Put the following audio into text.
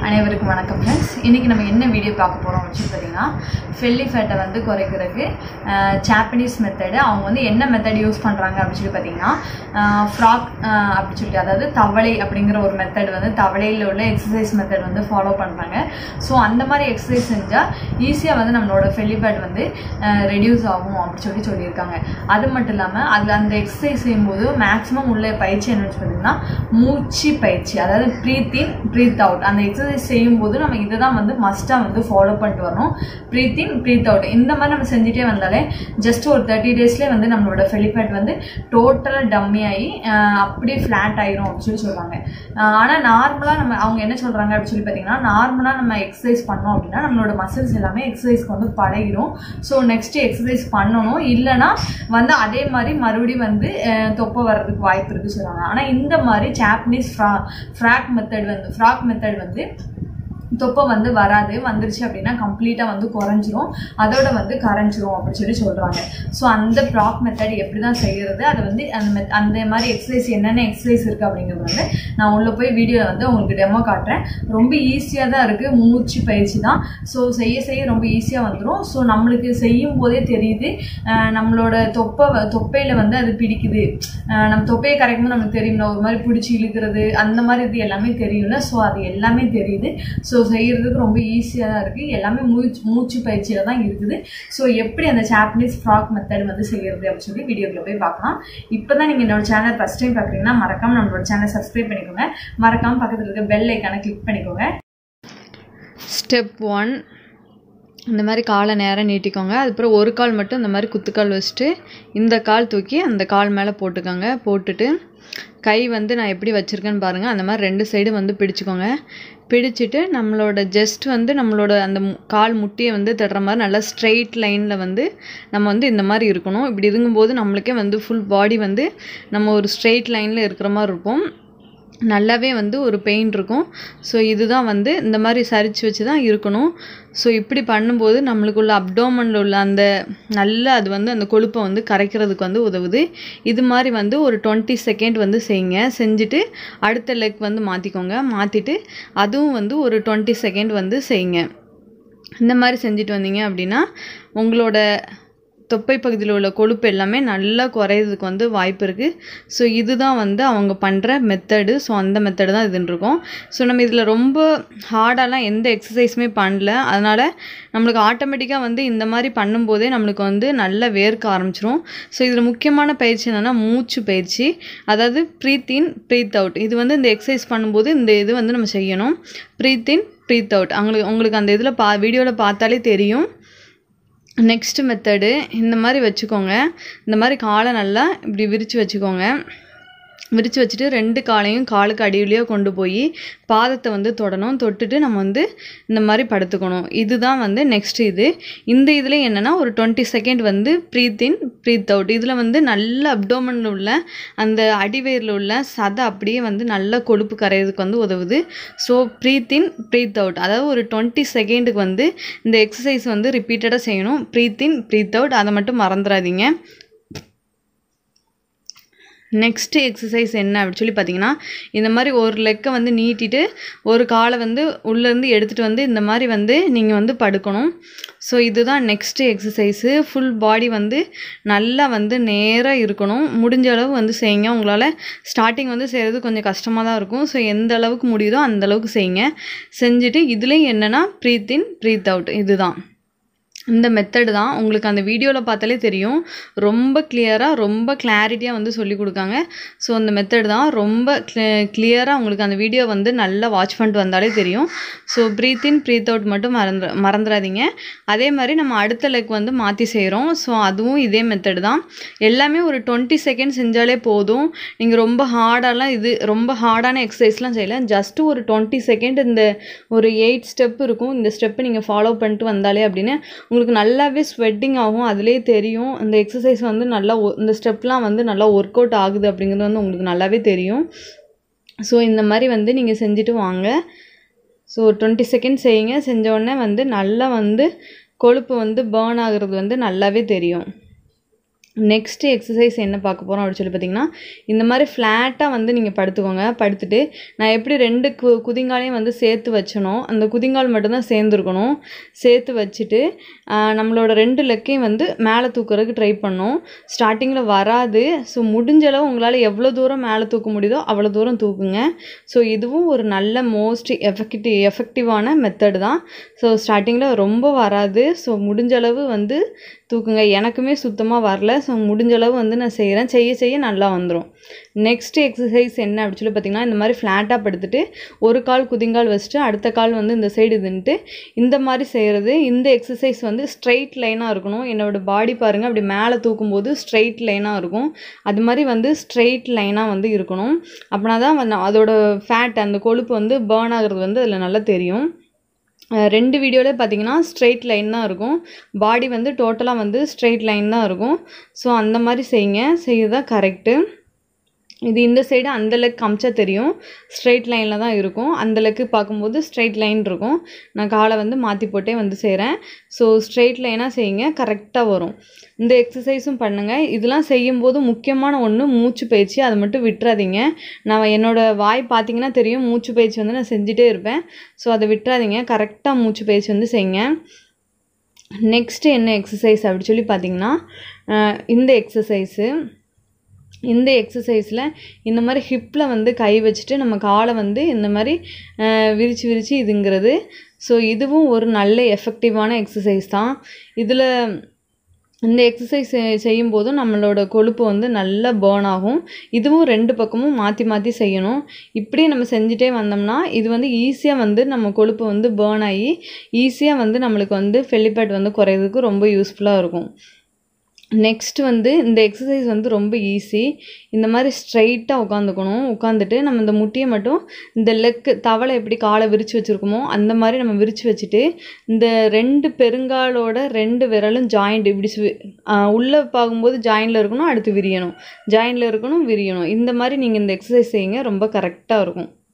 அனைவருக்கும் வணக்கம் ஃப்ரெண்ட்ஸ் இன்றைக்கி நம்ம என்ன வீடியோ பார்க்க போகிறோம் அப்படின்னு பார்த்தீங்கன்னா ஃபெல்லி ஃபேட்டை வந்து குறைக்கிறதுக்கு ஜாப்பனீஸ் மெத்தடு அவங்க வந்து என்ன மெத்தட் யூஸ் பண்ணுறாங்க அப்படின்னு சொல்லி பார்த்தீங்கன்னா ஃப்ராக் அப்படி சொல்லிட்டு அதாவது தவளை அப்படிங்கிற ஒரு மெத்தட் வந்து தவளையில் உள்ள எக்ஸசைஸ் மெத்தட் வந்து ஃபாலோ பண்ணுறாங்க ஸோ அந்த மாதிரி எக்ஸசைஸ் செஞ்சால் ஈஸியாக வந்து நம்மளோட ஃபெல்லி ஃபேட் வந்து ரெடியூஸ் ஆகும் அப்படி சொல்லி சொல்லியிருக்காங்க அது மட்டும் இல்லாமல் அதில் அந்த எக்ஸசைஸ் செய்யும்போது மேக்ஸிமம் உள்ள பயிற்சி என்னன்னு பார்த்தீங்கன்னா மூச்சு பயிற்சி அதாவது ப்ரீத் இன் ப்ரீத் அவுட் அந்த எக்ஸசைஸ் செய்யும்போது நம்ம இதை தான் வந்து மஸ்ட்டாக வந்து ஃபாலோ பண்ணிட்டு வரணும் ப்ரீத் இன் ப்ரீத் அவுட் இந்த மாதிரி நம்ம செஞ்சுட்டே வந்தாலே ஜஸ்ட் ஒரு தேர்ட்டி டேஸ்லேயே வந்து நம்மளோட ஃபெலிஃபேட் வந்து டோட்டலாக டம்மி ஆகி ஆஹ் அப்படியே ஃப்ளாட் ஆயிரும் அப்படின்னு சொல்லி சொல்கிறாங்க ஆனால் நார்மலாக நம்ம அவங்க என்ன சொல்கிறாங்க அப்படின்னு சொல்லி பார்த்தீங்கன்னா நார்மலாக நம்ம எக்ஸசைஸ் பண்ணோம் அப்படின்னா நம்மளோட மசில்ஸ் எல்லாமே எக்ஸசைஸ்க்கு வந்து பழகிரும் ஸோ நெக்ஸ்ட் எக்ஸசைஸ் பண்ணணும் இல்லைன்னா வந்து அதே மாதிரி மறுபடியும் வந்து ஆஹ் தொப்பை வர்றதுக்கு வாய்ப்பு இருக்குது சொல்கிறாங்க ஆனால் இந்த மாதிரி ஜாப்பனீஸ் ஃப்ரா ஃப்ராக் மெத்தட் வந்து ஃப்ராக் மெத்தட் வந்து தொப்பை வந்து வராது வந்துருச்சு அப்படின்னா கம்ப்ளீட்டாக வந்து குறைஞ்சிரும் அதோட வந்து கரைஞ்சிரும் அப்படின்னு சொல்லி சொல்கிறாங்க ஸோ அந்த ப்ராக் மெத்தட் எப்படி தான் செய்கிறது அதை வந்து அந்த மெத் அந்த மாதிரி எக்ஸசைஸ் என்னென்ன எக்ஸசைஸ் இருக்குது அப்படிங்கிறது வந்து நான் உள்ளே போய் வீடியோவில் வந்து உங்களுக்கு டெமோ காட்டுறேன் ரொம்ப ஈஸியாக தான் இருக்குது மூச்சு பயிற்சி தான் ஸோ செய்ய செய்ய ரொம்ப ஈஸியாக வந்துடும் ஸோ நம்மளுக்கு செய்யும் போதே தெரியுது அஹ் நம்மளோட தொப்பை வ- தொப்பையில் வந்து அது பிடிக்குது அஹ் நம்ம தொப்பையை கரைக்கும் போது நமக்கு தெரியும் ஒரு மாதிரி பிடிச்சி இழுக்கிறது அந்த மாதிரி இது எல்லாமே தெரியும்ல ஸோ அது எல்லாமே தெரியுது ஸோ செய்கிறதுக்கு ரொம்ப ஈஸியாக தான் இருக்குது எல்லாமே மூச்சு மூச்சு பயிற்சியில் தான் இருக்குது ஸோ எப்படி அந்த ஜாப்பனீஸ் ஃப்ராக் மெத்தட் வந்து செய்கிறது அப்படின்னு சொல்லி வீடியோக்குள்ள போய் பார்க்கலாம் இப்போ தான் நீங்கள் என்னோட சேனல் ஃபஸ்ட் டைம் பார்க்குறீங்கன்னா மறக்காம நம்மளோட சேனல் சப்ஸ்கிரைப் பண்ணிக்கோங்க மறக்காம பக்கத்தில் இருக்க பெல் ஐக்கானை கிளிக் பண்ணிக்கோங்க ஸ்டெப் ஒன் இந்த மாதிரி காலை நேரம் நீட்டிக்கோங்க அதுக்கப்புறம் ஒரு கால் மட்டும் இந்த மாதிரி குத்துக்கால் வச்சுட்டு இந்த கால் தூக்கி அந்த கால் மேலே போட்டுக்கோங்க போட்டுட்டு கை வந்து நான் எப்படி வச்சுருக்கேன்னு பாருங்கள் அந்த மாதிரி ரெண்டு சைடு வந்து பிடிச்சிக்கோங்க பிடிச்சிட்டு நம்மளோட ஜஸ்ட் வந்து நம்மளோட அந்த மு- கால் முட்டியை வந்து தட்டுற மாதிரி நல்லா ஸ்ட்ரெயிட் லைனில் வந்து நம்ம வந்து இந்த மாதிரி இருக்கணும் இப்படி இருக்கும்போது நம்மளுக்கே வந்து ஃபுல் பாடி வந்து நம்ம ஒரு ஸ்ட்ரெயிட் லைனில் இருக்கிற மாதிரி இருக்கும் நல்லாவே வந்து ஒரு பெயின் இருக்கும் ஸோ இதுதான் வந்து இந்த மாதிரி சரிச்சு வச்சு தான் இருக்கணும் ஸோ இப்படி பண்ணும்போது நம்மளுக்குள்ள அப்டோமனில் உள்ள அந்த நல்ல அது வந்து அந்த கொழுப்பை வந்து கரைக்கிறதுக்கு வந்து உதவுது இது மாதிரி வந்து ஒரு டுவெண்ட்டி செகண்ட் வந்து செய்யுங்க செஞ்சுட்டு அடுத்த லெக் வந்து மாற்றிக்கோங்க மாற்றிட்டு அதுவும் வந்து ஒரு டுவெண்ட்டி செகண்ட் வந்து செய்யுங்க இந்த மாதிரி செஞ்சுட்டு வந்தீங்க அப்படின்னா உங்களோட தொப்பை பகுதியில் உள்ள கொழுப்பு எல்லாமே நல்லா குறையிறதுக்கு வந்து வாய்ப்பு இருக்குது ஸோ இதுதான் வந்து அவங்க பண்ணுற மெத்தடு ஸோ அந்த மெத்தடு தான் இதுன்னு இருக்கும் ஸோ நம்ம இதில் ரொம்ப ஹார்டாலாம் எந்த எக்ஸசைஸுமே பண்ணல அதனால் நம்மளுக்கு ஆட்டோமேட்டிக்காக வந்து இந்த மாதிரி பண்ணும்போதே நம்மளுக்கு வந்து நல்லா வேர்க்க ஆரம்பிச்சிரும் ஸோ இதில் முக்கியமான பயிற்சி என்னென்னா மூச்சு பயிற்சி அதாவது ப்ரீத் இன் ப்ரீத் அவுட் இது வந்து இந்த எக்ஸசைஸ் பண்ணும்போது இந்த இது வந்து நம்ம செய்யணும் ப்ரீத் இன் ப்ரீத் அவுட் அவங்களுக்கு உங்களுக்கு அந்த இதில் பா வீடியோவில் பார்த்தாலே தெரியும் நெக்ஸ்ட் மெத்தடு இந்த மாதிரி வச்சுக்கோங்க இந்த மாதிரி காலை நல்லா இப்படி விரித்து வச்சுக்கோங்க விரித்து வச்சுட்டு ரெண்டு காலையும் காலுக்கு அடியிலேயே கொண்டு போய் பாதத்தை வந்து தொடணும் தொட்டுட்டு நம்ம வந்து இந்த மாதிரி படுத்துக்கணும் இதுதான் வந்து நெக்ஸ்ட் இது இந்த இதில் என்னென்னா ஒரு டுவெண்ட்டி செகண்ட் வந்து ப்ரீத் இன் ப்ரீத் அவுட் இதில் வந்து நல்ல அப்டோமனில் உள்ள அந்த அடிவயிறில் உள்ள சதை அப்படியே வந்து நல்ல கொழுப்பு கரையிறதுக்கு வந்து உதவுது so breathe in breathe out அதாவது ஒரு டுவெண்ட்டி செகண்டுக்கு வந்து இந்த எக்ஸசைஸ் வந்து ரிப்பீட்டடாக செய்யணும் ப்ரீத் இன் ப்ரீத் அவுட் அதை மட்டும் மறந்துடாதீங்க நெக்ஸ்ட்டு எக்ஸசைஸ் என்ன அப்படின்னு சொல்லி பார்த்தீங்கன்னா இந்த மாதிரி ஒரு லெக்கை வந்து நீட்டிட்டு ஒரு காலை வந்து உள்ளேருந்து எடுத்துகிட்டு வந்து இந்த மாதிரி வந்து நீங்கள் வந்து படுக்கணும் ஸோ இதுதான் நெக்ஸ்ட்டு எக்ஸசைஸு ஃபுல் பாடி வந்து நல்லா வந்து நேராக இருக்கணும் முடிஞ்ச அளவு வந்து செய்யுங்க உங்களால் ஸ்டார்டிங் வந்து செய்கிறது கொஞ்சம் கஷ்டமாக தான் இருக்கும் ஸோ எந்த அளவுக்கு முடியுதோ அந்த அளவுக்கு செய்யுங்க செஞ்சுட்டு இதுலேயும் என்னென்னா ப்ரீத் இன் ப்ரீத் அவுட் இதுதான் இந்த மெத்தடு தான் உங்களுக்கு அந்த வீடியோவில் பார்த்தாலே தெரியும் ரொம்ப கிளியராக ரொம்ப கிளாரிட்டியாக வந்து சொல்லி கொடுக்காங்க ஸோ அந்த மெத்தட் தான் ரொம்ப கிளியராக உங்களுக்கு அந்த வீடியோ வந்து நல்லா வாட்ச் பண்ணிட்டு வந்தாலே தெரியும் so breathe in breathe out மட்டும் மறந்து மறந்துடாதீங்க அதே மாதிரி நம்ம அடுத்த லெக் வந்து மாற்றி செய்கிறோம் ஸோ அதுவும் இதே மெத்தடு தான் எல்லாமே ஒரு டுவெண்ட்டி செகண்ட் செஞ்சாலே போதும் நீங்கள் ரொம்ப ஹார்டாலாம் இது ரொம்ப ஹார்டான எக்ஸசைஸ்லாம் செய்யல ஜஸ்ட்டு ஒரு டுவெண்ட்டி செகண்ட் இந்த ஒரு எயிட் ஸ்டெப் இருக்கும் இந்த ஸ்டெப்பு நீங்கள் ஃபாலோ பண்ணிட்டு வந்தாலே அப்படின்னு உங்களுக்கு நல்லாவே ஸ்வெட்டிங் ஆகும் அதிலே தெரியும் இந்த எக்ஸசைஸ் வந்து நல்லா ஒ- இந்த ஸ்டெப்லாம் வந்து நல்லா ஒர்க் அவுட் ஆகுது அப்படிங்கிறது வந்து உங்களுக்கு நல்லாவே தெரியும் ஸோ இந்த மாதிரி வந்து நீங்கள் செஞ்சுட்டு வாங்க ஸோ டுவெண்ட்டி செகண்ட் செய்யுங்க செஞ்ச உடனே வந்து நல்லா வந்து கொழுப்பு வந்து பேர்ன் ஆகுறது வந்து நல்லாவே தெரியும் நெக்ஸ்ட்டு எக்ஸசைஸ் என்ன பார்க்க போகிறோம் அப்படின்னு சொல்லி பார்த்தீங்கன்னா இந்த மாதிரி ஃப்ளாட்டாக வந்து நீங்கள் படுத்துக்கோங்க படுத்துட்டு நான் எப்படி ரெண்டு கு குதிங்காலையும் வந்து சேர்த்து வச்சனோ அந்த குதிங்கால் மட்டும்தான் சேர்ந்துருக்கணும் சேர்த்து வச்சுட்டு ஆஹ், நம்மளோட ரெண்டு லெக்கையும் வந்து மேலே தூக்குறதுக்கு ட்ரை பண்ணோம் ஸ்டார்டிங்கில் வராது ஸோ முடிஞ்ச அளவு உங்களால் எவ்வளோ தூரம் மேலே தூக்க முடியுதோ அவ்வளோ தூரம் தூக்குங்க ஸோ இதுவும் ஒரு நல்ல மோஸ்ட் எஃபெக்டிவ் எஃபெக்டிவான மெத்தட் தான் ஸோ ஸ்டார்டிங்கில் ரொம்ப வராது ஸோ முடிஞ்ச அளவு வந்து தூக்குங்க எனக்குமே சுத்தமாக வரல ஸோ முடிஞ்ச அளவு வந்து நான் செய்கிறேன் செய்ய செய்ய நல்லா வந்துடும் நெக்ஸ்ட் எக்ஸசைஸ் என்ன அப்படின்னு சொல்லி பார்த்தீங்கன்னா இந்த மாதிரி ஃப்ளாட்டாக படுத்துட்டு ஒரு கால் குதிங்கால் வச்சுட்டு அடுத்த கால் வந்து இந்த சைடு இதுன்ட்டு இந்த மாதிரி செய்கிறது இந்த எக்ஸசைஸ் வந்து ஸ்ட்ரைட் லைனாக இருக்கணும் என்னோட பாடி பாருங்கள் அப்படி மேலே தூக்கும்போது ஸ்ட்ரைட் லைனாக இருக்கும் அது மாதிரி வந்து ஸ்ட்ரைட் லைனாக வந்து இருக்கணும் அப்படின்னா தான் வந்து அதோட ஃபேட் அந்த கொழுப்பு வந்து பேர்ன் ஆகுறது வந்து அதில் நல்லா தெரியும் அஹ் ரெண்டு வீடியோவில் பார்த்தீங்கன்னா ஸ்ட்ரெயிட் லைன் தான் இருக்கும் பாடி வந்து டோட்டலாக வந்து ஸ்ட்ரெயிட் லைன் தான் இருக்கும் ஸோ அந்த மாதிரி செய்யுங்க செய்யறது தான் கரெக்டு இது இந்த சைடு அந்த லெக் காமிச்சா தெரியும் ஸ்ட்ரெயிட் லைனில் தான் இருக்கும் அந்த லெக்கு பார்க்கும்போது ஸ்ட்ரெயிட் லைன் இருக்கும் நான் காலை வந்து மாற்றி போட்டே வந்து செய்கிறேன் ஸோ ஸ்ட்ரெயிட் லைனாக செய்யுங்க கரெக்டாக வரும் இந்த எக்ஸசைஸும் பண்ணுங்கள் இதெல்லாம் செய்யும்போது முக்கியமான ஒன்று மூச்சு பயிற்சி அதை மட்டும் விட்டுறாதீங்க நான் என்னோடய வாய் பார்த்தீங்கன்னா தெரியும் மூச்சு பயிற்சி வந்து நான் செஞ்சுட்டே இருப்பேன் ஸோ அதை விட்டுறாதீங்க கரெக்டாக மூச்சு பயிற்சி வந்து செய்யுங்க நெக்ஸ்ட்டு என்ன எக்ஸசைஸ் அப்படி சொல்லி பார்த்தீங்கன்னா அஹ் இந்த எக்ஸசைஸு இந்த எக்ஸசைஸில் இந்த மாதிரி ஹிப்பில் வந்து கை வச்சுட்டு நம்ம காலை வந்து இந்த மாதிரி அஹ், விரிச்சு விரிச்சு இதுங்கிறது ஸோ இதுவும் ஒரு நல்ல எஃபெக்டிவான எக்ஸசைஸ் தான் இதில் இந்த எக்ஸசைஸ் செய்யும்போதும் நம்மளோட கொழுப்பு வந்து நல்லா பேர்ன் ஆகும் இதுவும் ரெண்டு பக்கமும் மாற்றி மாற்றி செய்யணும் இப்படி நம்ம செஞ்சுட்டே வந்தோம்னா இது வந்து ஈஸியாக வந்து நம்ம கொழுப்பு வந்து பேர்ன் ஆகி ஈஸியாக வந்து நம்மளுக்கு வந்து ஃபெல்லிபேட் வந்து குறையிறதுக்கு ரொம்ப யூஸ்ஃபுல்லாக இருக்கும் நெக்ஸ்ட் வந்து இந்த எக்ஸசைஸ் வந்து ரொம்ப ஈஸி இந்த மாதிரி ஸ்ட்ரைட்டாக உட்காந்துக்கணும் உட்காந்துட்டு நம்ம இந்த முட்டியை மட்டும் இந்த லெக்கு தவளை எப்படி காலை விரித்து வச்சுருக்கோமோ அந்த மாதிரி நம்ம விரித்து வச்சுட்டு இந்த ரெண்டு பெருங்காலோட ரெண்டு விரலும் ஜாயிண்ட் இப்படி சு- ஆஹ் உள்ளே பார்க்கும்போது ஜாயிண்டில் இருக்கணும் அடுத்து விரியணும் ஜாயிண்டில் இருக்கணும் விரியணும் இந்த மாதிரி நீங்கள் இந்த எக்ஸசைஸ் செய்யுங்க ரொம்ப கரெக்டாக இருக்கும்